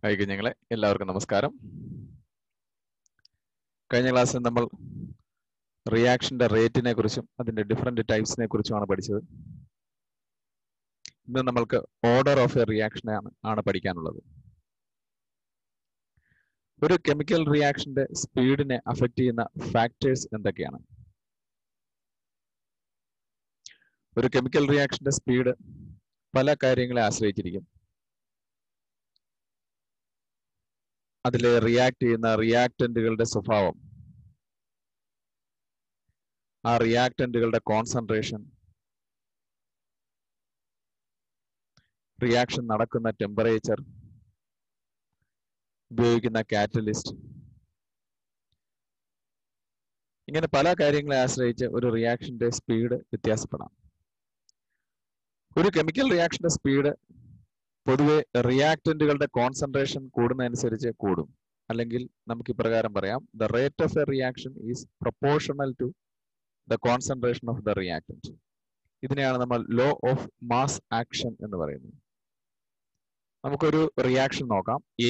hi കുഞ്ഞുങ്ങളെ എല്ലാവർക്കും നമസ്കാരം കഴിഞ്ഞ ക്ലാസ്സിൽ നമ്മൾ റിയാക്ഷന്റെ റേറ്റിനെ കുറിച്ചും അതിന്റെ ഡിഫറെന്റ് ടൈപ്സിനെ കുറിച്ചുമാണ് പഠിച്ചത് ഇന്ന് നമ്മൾക്ക് ഓർഡർ ഓഫ് എ റിയാക്ഷൻ ആണ് ആണ് പഠിക്കാനുള്ളത് ഒരു കെമിക്കൽ റിയാക്ഷന്റെ സ്പീഡിനെ അഫക്റ്റ് ചെയ്യുന്ന ഫാക്ടേഴ്സ് എന്തൊക്കെയാണ് ഒരു കെമിക്കൽ റിയാക്ഷന്റെ സ്പീഡ് പല കാര്യങ്ങളെ ആശ്രയിച്ചിരിക്കും അതിൽ റിയാക്ട് ചെയ്യുന്ന റിയാക്ടന്റുകളുടെ സ്വഭാവം ആ റിയാക്ടന്റുകളുടെ കോൺസെൻട്രേഷൻ റിയാക്ഷൻ നടക്കുന്ന ടെമ്പറേച്ചർ ഉപയോഗിക്കുന്ന കാറ്റലിസ്റ്റ് ഇങ്ങനെ പല കാര്യങ്ങളെ ആശ്രയിച്ച് ഒരു റിയാക്ഷന്റെ സ്പീഡ് വ്യത്യാസപ്പെടാം ഒരു കെമിക്കൽ റിയാക്ഷന്റെ സ്പീഡ് പൊതുവെ റിയാക്ടന്റുകളുടെ കോൺസെൻട്രേഷൻ കൂടുന്നതനുസരിച്ച് കൂടും അല്ലെങ്കിൽ നമുക്ക് ഇപ്രകാരം പറയാം the rate of a reaction is proportional to the concentration of the reactant ഇതിനെയാണ് നമ്മൾ ലോ ഓഫ് മാസ് ആക്ഷൻ എന്ന് പറയുന്നത് നമുക്കൊരു റിയാക്ഷൻ നോക്കാം എ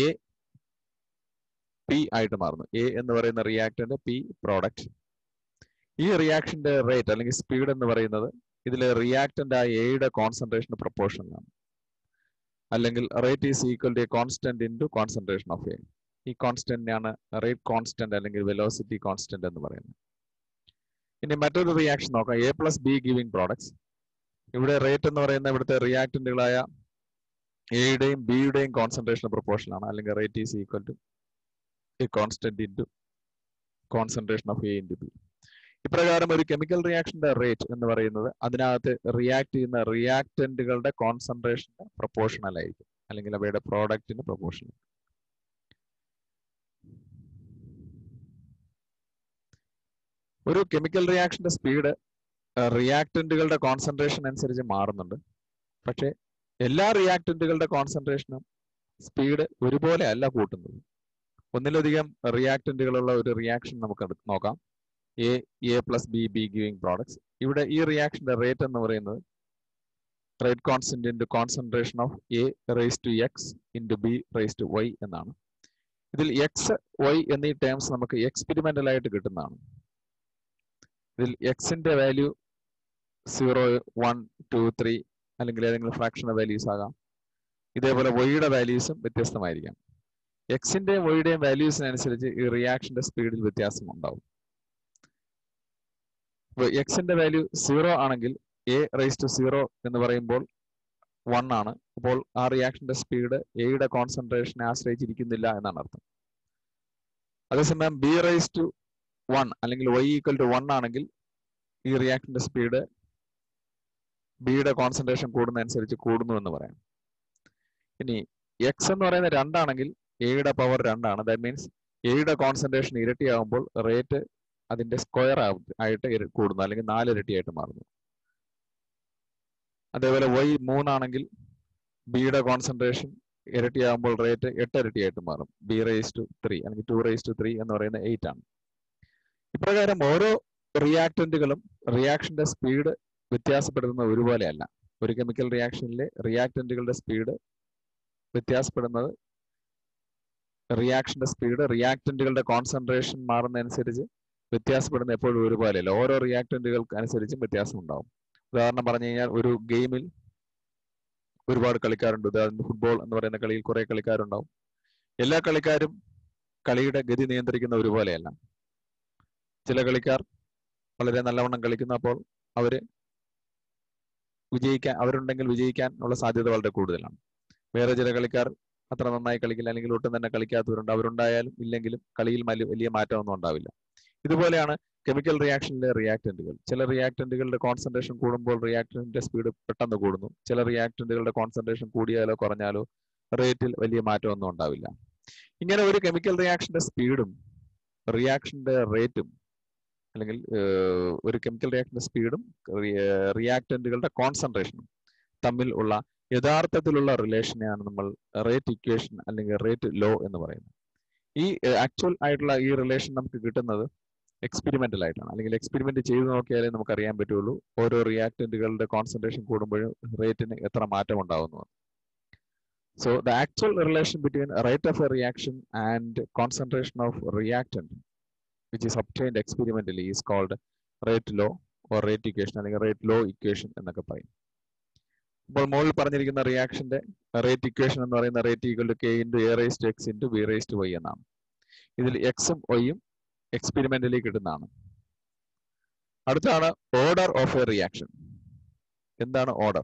പി ആയിട്ട് മാറുന്നു എ എന്ന് പറയുന്ന റിയാക്ടന്റ് പി പ്രോഡക്റ്റ് ഈ റിയാക്ഷന്റെ റേറ്റ് അല്ലെങ്കിൽ സ്പീഡ് എന്ന് പറയുന്നത് ഇതിൽ റിയാക്ടന്റ് ആ എയുടെ കോൺസെൻട്രേഷൻ പ്രൊപ്പോർഷനിലാണ് അല്ലെങ്കിൽ rate is equal to constant into concentration of A ഈ കോൺസ്റ്റന്റിനെയാണ് റേറ്റ് കോൺസ്റ്റന്റ് അല്ലെങ്കിൽ വെലോസിറ്റി കോൺസ്റ്റന്റ് എന്ന് പറയുന്നത് ഇനി മറ്റൊരു റിയാക്ഷൻ നോക്കാം A plus B giving products ഇവിടെ റേറ്റ് എന്ന് പറയുന്ന ഇവിടുത്തെ റിയാക്ടന്റുകളായ എയുടെയും ബിയുടെയും കോൺസെൻട്രേഷൻ പ്രൊപ്പോർഷനാണ് അല്ലെങ്കിൽ rate is equal to a constant into concentration of A into B ഇപ്രകാരം ഒരു കെമിക്കൽ റിയാക്ഷന്റെ റേറ്റ് എന്ന് പറയുന്നത് അതിനകത്ത് റിയാക്ട് ചെയ്യുന്ന റിയാക്ടന്റുകളുടെ കോൺസെൻട്രേഷന് പ്രൊപ്പോർഷണൽ ആയിരിക്കും അല്ലെങ്കിൽ അവയുടെ പ്രോഡക്റ്റിന് പ്രൊപ്പോർഷണൽ ഒരു കെമിക്കൽ റിയാക്ഷന്റെ സ്പീഡ് റിയാക്ടന്റുകളുടെ കോൺസെൻട്രേഷൻ അനുസരിച്ച് മാറുന്നുണ്ട് പക്ഷെ എല്ലാ റിയാക്ടന്റുകളുടെ കോൺസെൻട്രേഷനും സ്പീഡ് ഒരുപോലെ അല്ല കൂട്ടുന്നത് ഒന്നിലധികം റിയാക്ടന്റുകളുള്ള ഒരു റിയാക്ഷൻ നമുക്ക് നോക്കാം A A plus B B giving products ഇവിടെ ഈ റിയാക്ഷന്റെ റേറ്റ് എന്ന് പറയുന്നത് rate constant into concentration of A raise to X into B raise to Y എന്നാണ് ഇതിൽ എക്സ് വൈ എന്നീ ടേംസ് നമുക്ക് എക്സ്പെരിമെന്റൽ ആയിട്ട് കിട്ടുന്നതാണ് ഇതിൽ എക്സിന്റെ value zero one two three അല്ലെങ്കിൽ ഏതെങ്കിലും ഫ്രാക്ഷണൽ വാല്യൂസ് ആകാം ഇതേപോലെ വൈയുടെ വാല്യൂസും വ്യത്യസ്തമായിരിക്കാം എക്സിന്റെയും വൈയുടെയും വാല്യൂസിനനുസരിച്ച് ഈ റിയാക്ഷന്റെ സ്പീഡിൽ വ്യത്യാസം ഉണ്ടാവും എക്സിന്റെ വാല്യൂ സീറോ ആണെങ്കിൽ എ റേസ് ടു സീറോ എന്ന് പറയുമ്പോൾ വൺ ആണ് അപ്പോൾ ആ റിയാക്ഷന്റെ സ്പീഡ് എയുടെ കോൺസെൻട്രേഷനെ ആശ്രയിച്ചിരിക്കുന്നില്ല എന്നാണ് അർത്ഥം അതേസമയം ബി റേസ് ടു വൺ അല്ലെങ്കിൽ വൈ ഈക്വൽ ടു വൺ ആണെങ്കിൽ ഈ റിയാക്ഷന്റെ സ്പീഡ് ബിയുടെ കോൺസെൻട്രേഷൻ കൂടുന്നതനുസരിച്ച് കൂടുന്നു എന്ന് പറയാം ഇനി എക്സ് എന്ന് പറയുന്നത് രണ്ടാണെങ്കിൽ എയുടെ പവർ രണ്ടാണ് ദാറ്റ് മീൻസ് എയുടെ കോൺസെൻട്രേഷൻ ഇരട്ടിയാകുമ്പോൾ റേറ്റ് അതിന്റെ സ്ക്വയർ ആയിട്ട് കൂടുന്നു അല്ലെങ്കിൽ നാല് ഇരട്ടിയായിട്ട് മാറുന്നു അതേപോലെ വൈ മൂന്നാണെങ്കിൽ ബിയുടെ കോൺസെൻട്രേഷൻ ഇരട്ടിയാകുമ്പോൾ റേറ്റ് എട്ട് ഇരട്ടിയായിട്ട് മാറും ബി റേസ് ടു ത്രീ അല്ലെങ്കിൽ ടു റേസ് ടു ത്രീ എന്ന് പറയുന്നത് എയ്റ്റ് ആണ് ഇപ്രകാരം ഓരോ റിയാക്ടന്റുകളും റിയാക്ഷന്റെ സ്പീഡ് വ്യത്യാസപ്പെടുന്നത് ഒരുപോലെയല്ല ഒരു കെമിക്കൽ റിയാക്ഷനിലെ റിയാക്ടന്റുകളുടെ സ്പീഡ് വ്യത്യാസപ്പെടുന്നത് റിയാക്ഷന്റെ സ്പീഡ് റിയാക്ടന്റുകളുടെ കോൺസെൻട്രേഷൻ മാറുന്നതനുസരിച്ച് വ്യത്യാസപ്പെടുന്ന എപ്പോഴും ഒരുപോലെയല്ല ഓരോ റിയാക്ടന്റുകൾക്ക് അനുസരിച്ചും വ്യത്യാസം ഉണ്ടാവും ഉദാഹരണം പറഞ്ഞു കഴിഞ്ഞാൽ ഒരു ഗെയിമിൽ ഒരുപാട് കളിക്കാരുണ്ട് ഉദാഹരണം ഫുട്ബോൾ എന്ന് പറയുന്ന കളിയിൽ കുറെ കളിക്കാരുണ്ടാവും എല്ലാ കളിക്കാരും കളിയുടെ ഗതി നിയന്ത്രിക്കുന്ന ഒരുപോലെയല്ല ചില കളിക്കാർ വളരെ നല്ലവണ്ണം കളിക്കുന്ന അപ്പോൾ അവര് വിജയിക്കാൻ അവരുണ്ടെങ്കിൽ വിജയിക്കാൻ ഉള്ള സാധ്യത വളരെ കൂടുതലാണ് വേറെ ചില കളിക്കാർ അത്ര നന്നായി കളിക്കില്ല അല്ലെങ്കിൽ ഒട്ടും തന്നെ കളിക്കാത്തവരുണ്ട് അവരുണ്ടായാലും ഇല്ലെങ്കിലും കളിയിൽ വലിയ മാറ്റമൊന്നും ഉണ്ടാവില്ല ഇതുപോലെയാണ് കെമിക്കൽ റിയാക്ഷനിലെ റിയാക്ടന്റുകൾ ചില റിയാക്ടന്റുകളുടെ കോൺസെൻട്രേഷൻ കൂടുമ്പോൾ റിയാക്ടന്റിന്റെ സ്പീഡ് പെട്ടെന്ന് കൂടുന്നു ചില റിയാക്ടന്റുകളുടെ കോൺസെൻട്രേഷൻ കൂടിയാലോ കുറഞ്ഞാലോ റേറ്റിൽ വലിയ മാറ്റമൊന്നും ഉണ്ടാവില്ല ഇങ്ങനെ ഒരു കെമിക്കൽ റിയാക്ഷന്റെ സ്പീഡും റിയാക്ഷന്റെ റേറ്റും അല്ലെങ്കിൽ ഒരു കെമിക്കൽ റിയാക്ഷന്റെ സ്പീഡും റിയാക്ടന്റുകളുടെ കോൺസെൻട്രേഷനും തമ്മിൽ ഉള്ള യഥാർത്ഥത്തിലുള്ള റിലേഷനെയാണ് നമ്മൾ റേറ്റ് ഇക്വേഷൻ അല്ലെങ്കിൽ റേറ്റ് ലോ എന്ന് പറയുന്നത് ഈ ആക്ച്വൽ ആയിട്ടുള്ള ഈ റിലേഷൻ നമുക്ക് കിട്ടുന്നത് എക്സ്പെരിമെന്റൽ ആയിട്ടാണ് അല്ലെങ്കിൽ എക്സ്പെരിമെന്റ് ചെയ്ത് നോക്കിയാലേ നമുക്ക് അറിയാൻ പറ്റുള്ളൂ ഓരോ റിയാക്ടന്റുകളുടെ കോൺസെൻട്രേഷൻ കൂടുമ്പോഴും റേറ്റിന് എത്ര മാറ്റം ഉണ്ടാവുന്നു So the actual relation between rate of a reaction and concentration of reactant, which is obtained experimentally, is called rate law or rate equation അല്ലെങ്കിൽ rate law equation എന്നൊക്കെ പറയും അപ്പോൾ മുകളിൽ പറഞ്ഞിരിക്കുന്ന റിയാക്ഷന്റെ റേറ്റ് ഇക്വേഷൻ എന്ന് പറയുന്ന rate equal to K into A raise to X into B raise to Y എന്നാണ് ഇതിൽ എക്സും വൈയും എക്സ്പെരിമെന്റലി കിട്ടുന്നതാണ് അടുത്താണ് ഓർഡർ ഓഫ് എ റിയാക്ഷൻ എന്താണ് ഓർഡർ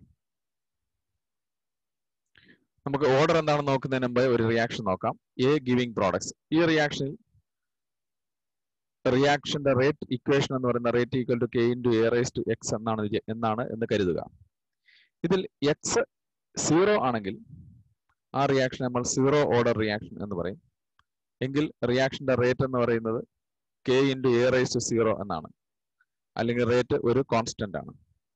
നമുക്ക് ഓർഡർ എന്താണെന്ന് നോക്കുന്നതിന് മുമ്പ് ഒരു റിയാക്ഷൻ നോക്കാം എ ഗിവിംഗ് പ്രോഡക്ട്സ് ഈ റിയാക്ഷനിൽ റിയാക്ഷന്റെ റേറ്റ് ഇക്വേഷൻ എന്ന് പറയുന്ന rate equal to K into A raise to X എന്നാണ് വിചാ- എന്നാണ് എന്ന് കരുതുക ഇതിൽ എക്സ് സീറോ ആണെങ്കിൽ ആ റിയാക്ഷൻ നമ്മൾ സീറോ ഓർഡർ റിയാക്ഷൻ എന്ന് പറയും എങ്കിൽ റിയാക്ഷന്റെ റേറ്റ് എന്ന് പറയുന്നത് K into A raise to zero എന്നാണ് അല്ലെങ്കിൽ റേറ്റ് ഒരു കോൺസ്റ്റന്റ് ആണ്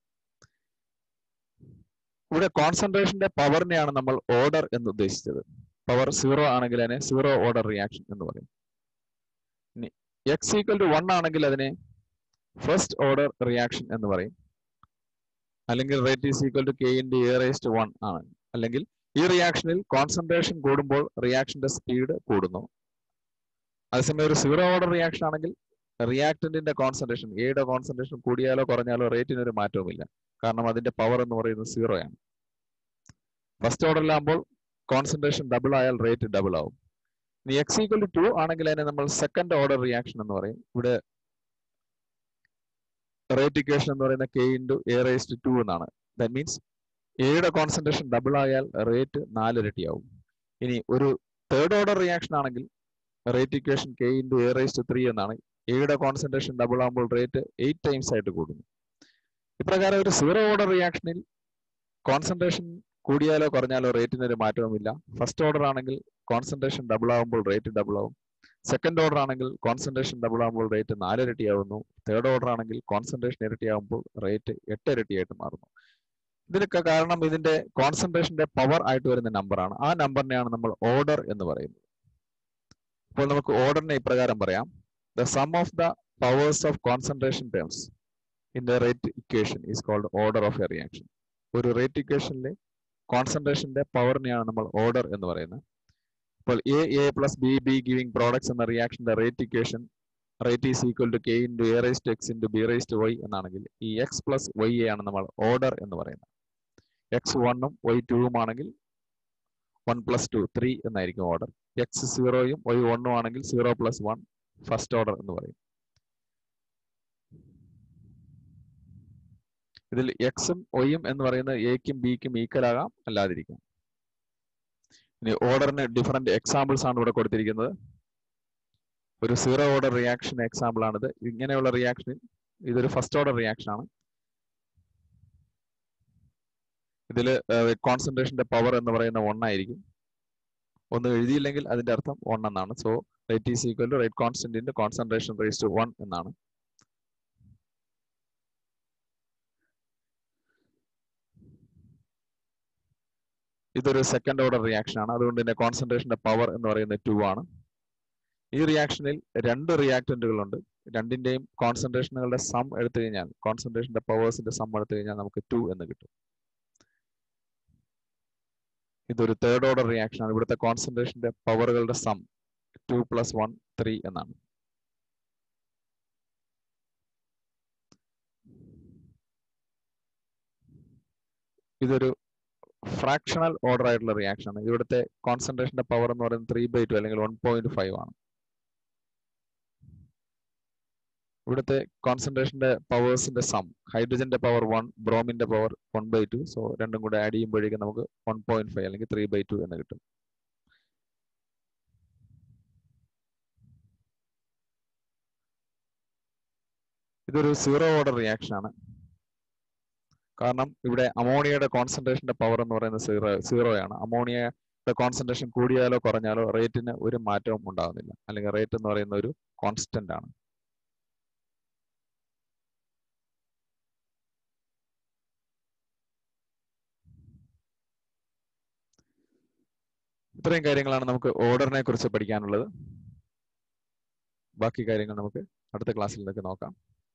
ഇവിടെ കോൺസെൻട്രേഷന്റെ പവറിനെയാണ് നമ്മൾ ഓർഡർ എന്ന് ഉദ്ദേശിച്ചത് പവർ സീറോ ആണെങ്കിൽ അതിനെ സീറോ ഓർഡർ റിയാക്ഷൻ എന്ന് പറയും ഇനി എക്സ് ഈക്വൽ ടു വൺ ആണെങ്കിൽ അതിനെ ഫസ്റ്റ് ഓർഡർ റിയാക്ഷൻ എന്ന് പറയും അല്ലെങ്കിൽ rate is equal to K into A raise to one ആണ് അല്ലെങ്കിൽ ഈ റിയാക്ഷനിൽ കോൺസെൻട്രേഷൻ കൂടുമ്പോൾ റിയാക്ഷന്റെ സ്പീഡ് കൂടുന്നു അതേസമയം ഒരു സീറോ ഓർഡർ റിയാക്ഷൻ ആണെങ്കിൽ റിയാക്ടന്റിന്റെ കോൺസെൻട്രേഷൻ എയുടെ കോൺസെൻട്രേഷൻ കൂടിയാലോ കുറഞ്ഞാലോ റേറ്റിന് ഒരു മാറ്റവുമില്ല കാരണം അതിന്റെ പവർ എന്ന് പറയുന്നത് സീറോ ആണ് ഫസ്റ്റ് ഓർഡറിലാകുമ്പോൾ കോൺസെൻട്രേഷൻ ഡബിൾ ആയാൽ റേറ്റ് ഡബിൾ ആവും ഇനി എക്സ് ഈക്വൽ ടു ടു ആണെങ്കിൽ അതിനെ നമ്മൾ സെക്കൻഡ് ഓർഡർ റിയാക്ഷൻ എന്ന് പറയും ഇവിടെ റേറ്റ് ഇക്വേഷൻ എന്ന് പറയുന്ന k into A raise to two എന്നാണ് ദാറ്റ് മീൻസ് എയുടെ കോൺസെൻട്രേഷൻ ഡബിൾ ആയാൽ റേറ്റ് നാലിരട്ടിയാവും ഇനി ഒരു തേർഡ് ഓർഡർ റിയാക്ഷൻ ആണെങ്കിൽ rate equation k into A raise to three എന്നാണ് എയുടെ കോൺസെൻട്രേഷൻ ഡബിൾ ആകുമ്പോൾ റേറ്റ് എയ്റ്റ് ടൈംസ് ആയിട്ട് കൂടുന്നു ഇപ്രകാരം ഒരു സീറോ ഓർഡർ റിയാക്ഷനിൽ കോൺസെൻട്രേഷൻ കൂടിയാലോ കുറഞ്ഞാലോ റേറ്റിന് ഒരു മാറ്റവുമില്ല ഫസ്റ്റ് ഓർഡർ ആണെങ്കിൽ കോൺസെൻട്രേഷൻ ഡബിൾ ആകുമ്പോൾ റേറ്റ് ഡബിൾ ആവും സെക്കൻഡ് ഓർഡർ ആണെങ്കിൽ കോൺസെൻട്രേഷൻ ഡബിൾ ആകുമ്പോൾ റേറ്റ് നാല് ഇരട്ടിയാവുന്നു തേർഡ് ഓർഡർ ആണെങ്കിൽ കോൺസെൻട്രേഷൻ ഇരട്ടിയാകുമ്പോൾ റേറ്റ് എട്ട് ഇരട്ടിയായിട്ട് മാറുന്നു ഇതിനൊക്കെ കാരണം ഇതിന്റെ കോൺസെൻട്രേഷന്റെ പവർ ആയിട്ട് വരുന്ന നമ്പറാണ് ആ നമ്പറിനെയാണ് നമ്മൾ ഓർഡർ എന്ന് പറയുന്നത് അപ്പോൾ നമുക്ക് ഓർഡറിനെ ഇപ്രകാരം പറയാം the sum of the powers of concentration terms in the rate equation is called order of a reaction ഒരു റേറ്റ് ഇക്വേഷനിലെ കോൺസെൻട്രേഷന്റെ പവറിനെയാണ് നമ്മൾ ഓർഡർ എന്ന് പറയുന്നത് അപ്പോൾ a A plus B B giving products എന്ന റിയാക്ഷന്റെ rate equation rate is equal to K into A raise to X into B raise to y എന്നാണെങ്കിൽ ഈ എക്സ് പ്ലസ് വൈ ആണ് നമ്മൾ ഓർഡർ എന്ന് പറയുന്നത് എക്സ് വണ്ണും വൈ ടുവും ആണെങ്കിൽ വൺ പ്ലസ് ടു ത്രീ എന്നായിരിക്കും ഓർഡർ എക്സ് സീറോയും വൈ വണ്ണും ആണെങ്കിൽ zero plus one first order എന്ന് പറയും ഇതിൽ എക്സും വൈയും എന്ന് പറയുന്നത് എക്കും ബിക്കും ഈക്വൽ ആകാം അല്ലാതിരിക്കാം ഇനി ഓർഡറിന് ഡിഫറെന്റ് എക്സാമ്പിൾസ് ആണ് ഇവിടെ കൊടുത്തിരിക്കുന്നത് ഒരു സീറോ ഓർഡർ റിയാക്ഷൻ എക്സാമ്പിൾ ആണിത് ഇങ്ങനെയുള്ള റിയാക്ഷനിൽ ഇതൊരു ഫസ്റ്റ് ഓർഡർ റിയാക്ഷൻ ആണ് ഇതിൽ കോൺസെൻട്രേഷന്റെ പവർ എന്ന് പറയുന്ന വൺ ആയിരിക്കും ഒന്ന് എഴുതിയില്ലെങ്കിൽ അതിന്റെ അർത്ഥം വൺ എന്നാണ് so rate is equal to rate കോൺസ്റ്റന്റിന്റെ കോൺസെൻട്രേഷൻ റേസ് ടു വൺ എന്നാണ് ഇതൊരു സെക്കൻഡ് ഓർഡർ റിയാക്ഷൻ ആണ് അതുകൊണ്ട് തന്നെ കോൺസെൻട്രേഷന്റെ പവർ എന്ന് പറയുന്നത് ടു ആണ് ഈ റിയാക്ഷനിൽ രണ്ട് റിയാക്ടന്റുകളുണ്ട് രണ്ടിന്റെയും കോൺസെൻട്രേഷനുകളുടെ സം എടുത്തു കഴിഞ്ഞാൽ കോൺസെൻട്രേഷന്റെ പവേഴ്സിന്റെ സം എടുത്തു കഴിഞ്ഞാൽ നമുക്ക് ടു എന്ന് കിട്ടും ഇതൊരു തേർഡ് ഓർഡർ റിയാക്ഷൻ ആണ് ഇവിടുത്തെ കോൺസെൻട്രേഷന്റെ പവറുകളുടെ sum two plus one three എന്നാണ് ഇതൊരു ഫ്രാക്ഷണൽ ഓർഡർ ആയിട്ടുള്ള റിയാക്ഷൻ ആണ് ഇവിടുത്തെ കോൺസെൻട്രേഷന്റെ പവർ എന്ന് പറയുന്നത് ത്രീ ബൈ ടു അല്ലെങ്കിൽ വൺ പോയിന്റ് ഫൈവ് ആണ് ഇവിടുത്തെ കോൺസെൻട്രേഷന്റെ പവേഴ്സിന്റെ സം ഹൈഡ്രജന്റെ പവർ വൺ ബ്രോമിന്റെ power one by two so രണ്ടും കൂടെ ആഡ് ചെയ്യുമ്പോഴേക്കും നമുക്ക് വൺ പോയിന്റ് ഫൈവ് അല്ലെങ്കിൽ ത്രീ ബൈ ടു എന്ന് കിട്ടും ഇതൊരു സീറോ ഓർഡർ റിയാക്ഷൻ ആണ് കാരണം ഇവിടെ അമോണിയയുടെ കോൺസെൻട്രേഷന്റെ പവർ എന്ന് പറയുന്നത് സീറോ സീറോ ആണ് അമോണിയയുടെ കോൺസെൻട്രേഷൻ കൂടിയാലോ കുറഞ്ഞാലോ റേറ്റിന് ഒരു മാറ്റവും ഉണ്ടാകുന്നില്ല അല്ലെങ്കിൽ റേറ്റ് എന്ന് പറയുന്ന ഒരു കോൺസ്റ്റന്റ് ആണ് ഇത്രയും കാര്യങ്ങളാണ് നമുക്ക് ഓർഡറിനെ കുറിച്ച് പഠിക്കാനുള്ളത് ബാക്കി കാര്യങ്ങൾ നമുക്ക് അടുത്ത ക്ലാസ്സിൽ നിന്നൊക്കെ നോക്കാം